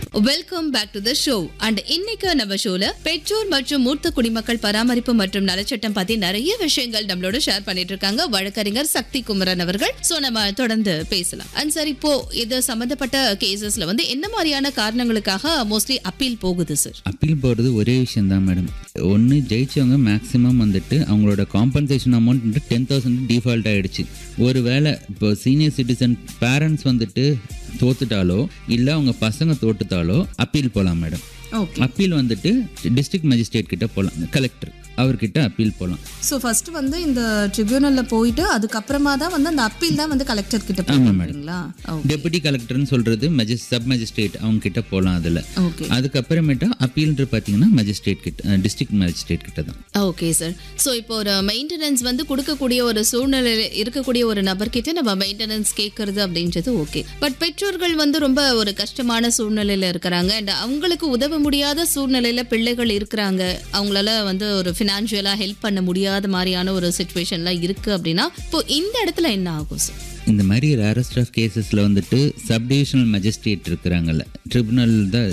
welcome back to the show and இன்னைக்கு நம்ம ஷோல பெற்றோர் மற்றும் மூத்த குடிமக்கள் பராமரிப்பு மற்றும் நலச்சட்டம் பத்தி நிறைய விஷயங்கள் நம்மளோட ஷேர் பண்ணிட்டு இருக்காங்க வழக்கறிஞர் சக்தி குமரன் அவர்கள் சோ நம்ம தொடர்ந்து பேசலாம் அண்ட் சார் இப்போ இது சம்பந்தப்பட்ட கேசஸ்ல வந்து என்ன மாதிரியான காரணங்களுக்காக மோஸ்ட்லி அப்பீல் போகுது சார் அப்பீல் போகிறது ஒரே விஷயம் தான் மேடம் ஒன்று ஜெயிச்சவங்க மேக்ஸிமம் வந்துட்டு அவங்களோட காம்பன்சேஷன் அமௌண்ட் வந்து டென் தௌசண்ட் டிஃபால்ட் ஆகிடுச்சு ஒரு வேளை இப்போ சீனியர் சிட்டிசன் பேரண்ட்ஸ் வந்துட்டு தோத்துட்டாலோ இல்லை அவங்க பசங்க தோத்துட்டாலோ அப்பீல் போகலாம் மேடம் ஓகே அப்பீல் வந்துட்டு டிஸ்ட்ரிக்ட் மேஜிஸ்ட்ரேட் கிட்ட போகலாம் கலெக்டர் அவர்கிட்ட அப்பீல் போகலாம் ஸோ ஃபர்ஸ்ட் வந்து இந்த ட்ரிபியூனல்ல போயிட்டு அதுக்கப்புறமா தான் வந்து அந்த அப்பீல் தான் வந்து கலெக்டர் கிட்ட ஆமாம் மேடம் போகிறீங்களா டெபுட்டி கலெக்டர்னு சொல்கிறது மெஜிஸ் சப் மேஜிஸ்ட்ரேட் அவங்க கிட்ட போகலாம் அதில் ஓகே அதுக்கப்புறமேட்டா அப்பீல்ன்ற பார்த்தீங்கன்னா மேஜிஸ்ட்ரேட் கிட்ட டிஸ்ட்ரிக்ட் மேஜிஸ்ட்ரேட் கிட்ட தான் ஓகே சார் ஸோ இப்போ ஒரு மெயின்டெனன்ஸ் வந்து கொடுக்கக்கூடிய ஒரு சூழ்நிலையில் இருக்கக்கூடிய ஒரு நபர்கிட்ட நம்ம மெயின்டெனன்ஸ் கேட்கறது அப்படின்றது ஓகே பட் பெற்றோர்கள் வந்து ரொம்ப ஒரு கஷ்டமான சூழ்நிலையில இருக்கிறாங்க அண்ட் அவங்களுக்கு உதவ முடியாத சூழ்நிலையில பிள்ளைகள் இருக்கிறாங்க அவங்களால வந்து ஒரு ஃபினான்ஷியலா ஹெல்ப் பண்ண முடியாத மாதிரியான ஒரு சுச்சுவேஷன்லாம் இருக்கு அப்படின்னா இப்போ இந்த இடத்துல என்ன ஆகும் சார் இந்த மாதிரி ரேரஸ்ட் ஆஃப் கேசஸில் வந்துட்டு சப் டிவிஷனல் மேஜிஸ்ட்ரேட் இருக்கிறாங்கல்ல ட்ரிபுனல் தான்